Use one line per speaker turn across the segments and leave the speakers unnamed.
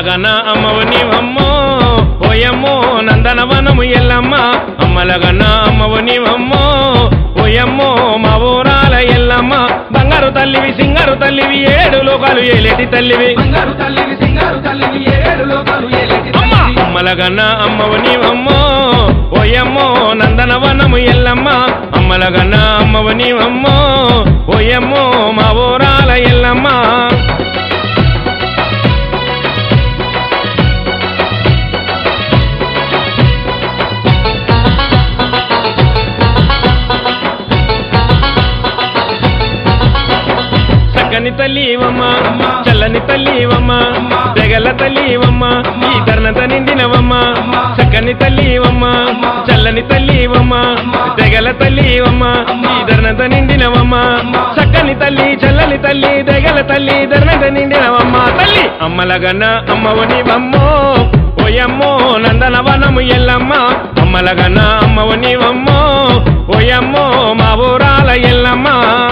అమ్మలగన్న అమ్మవు నీవమ్మో ఓయమ్మో నందనవనము ఎల్లమ్మ అమ్మలగన్న అమ్మవు నీవమ్మో ఓయమ్మో మా ఊరాల ఎల్లమ్మ బంగారు తల్లివి సింగారు తల్లివి ఏడు లోకాలు ఏలేటి తల్లివి
బంగారు తల్లివి సింగారు తల్లివి ఏడు లోకాలు ఏలేటి
అమ్మ
తల్లివి.
అమ్మలగన్న అమ్మవు నీవమ్మో ఓయమ్మో నందనవనము ఎల్లమ్మ అమ్మలగన్న అమ్మవు నీవమ్మో ఓయమ్మో మా ఊరాల ఎల్లమ్మ చక్కని తల్లివమ్మ చల్లని తల్లివమ్మ తెగల తల్లివమ్మ ఈ ధర్నత నిండినవమ్మ చక్కని తల్లివమ్మ చల్లని తల్లివమ్మ తెగల తల్లివమ్మ ఈ ధర్నత నిండినవమ్మ చక్కని తల్లి చల్లని తల్లి తెగల తల్లి ధర్నత నిండినవమ్మ తల్లి అమ్మలగన్న అమ్మవనివమ్మో ఓయమ్మో నందనవనము ఎల్లమ్మ అమ్మలగన్న అమ్మవనివమ్మో ఓయమ్మో మా ఊరాల ఎల్లమ్మ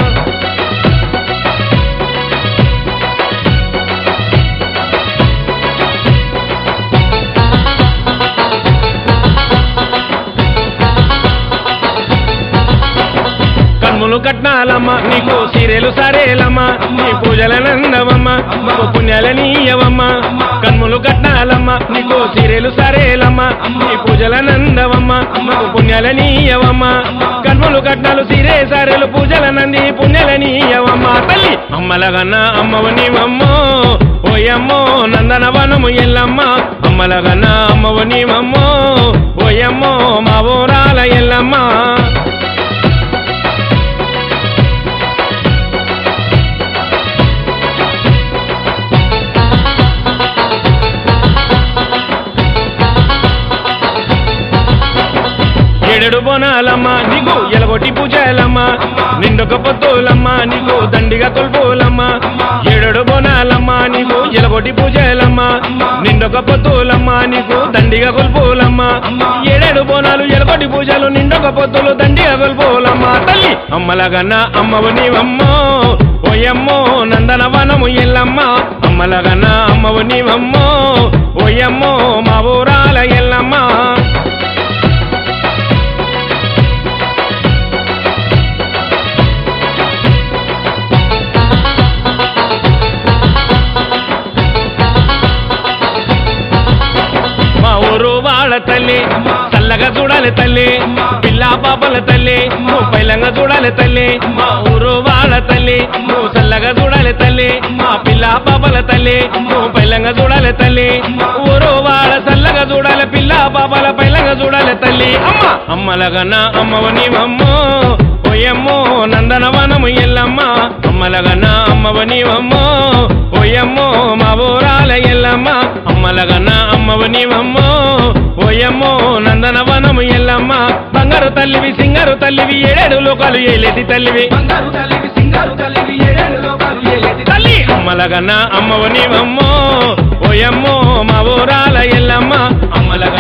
కన్ములు కట్నాలమ్మ నీకు సీరెలు సరేలమ్మ నీ పూజలనందవమ్మ నీకు పుణ్యాలనీయవమ్మ కన్ములు కట్నాలమ్మ నీకు సీరెలు సరేలమ్మ నీ పూజలనందవమ్మ నీకు పుణ్యాలనీయవమ్మ కన్ములు కట్నాలు సీరే సరేలు పూజలనంది పుణ్యాలనీయవమ్మ తల్లి అమ్మలగన్న అమ్మవు నీవమ్మో ఓయమ్మో నందనవనము ఎల్లమ్మ అమ్మలగన్న అమ్మవు నీవమ్మో ఓయమ్మో మా ఊరాల ఎల్లమ్మ ఏడెడు బోనాలమ్మ నీకు ఎలగొట్టి పూజలమ్మ నిండొక పొత్తులమ్మ నీకు దండిగా కొల్పోలమ్మ ఏడెడు బోనాలమ్మ నీకు ఎలగొట్టి పూజలమ్మ నిండొక పొత్తులమ్మ నీకు దండిగా కొల్పోలమ్మ ఏడేడు బోనాలు ఎలగొట్టి పూజలు నిండొక పొత్తులు దండిగా కొల్పోలమ్మ తల్లి అమ్మలగన్న అమ్మవు నీవమ్మో ఓయమ్మో నందనవనము ఎల్లమ్మ అమ్మలగన్న అమ్మవు నీవమ్మో ఓయమ్మో మా ఊరాల ఎల్లమ్మ మా ఊరు వాళ్ళ తల్లి చల్లగా చూడాలి తల్లి పిల్లా పాపల తల్లి నువ్వు పైలంగా చూడాలి తల్లి మా ఊరు వాళ్ళ తల్లి నువ్వు చల్లగా చూడాలి తల్లి మా పిల్లా పాపల తల్లి నువ్వు పైలంగా చూడాలి తల్లి ఊరు వాళ్ళ చల్లగా చూడాలి పిల్లా పాపల పైలంగా చూడాలి తల్లి అమ్మ అమ్మలగన్న అమ్మవు నీవమ్మో ఓయమ్మో నందనవనము ఎల్లమ్మ అమ్మలగన్న అమ్మవు నీవమ్మో ఓయమ్మో మా ఊరాల ఎల్లమ్మ అమ్మలగన్న అమ్మవు నీవమ్మో ఓయమ్మో నందనవనము ఎల్లమ్మ బంగారు తల్లివి సింగారు తల్లివి ఏడేడు లోకాలు ఏలేటి తల్లివి
బంగారు తల్లివి సింగారు తల్లివి ఏడు లోకాలు ఏలేటి
తల్లి అమ్మలగన్న అమ్మవు నీవమ్మో ఓయమ్మో మా ఊరాల ఎల్లమ్మ అమ్మలగన్న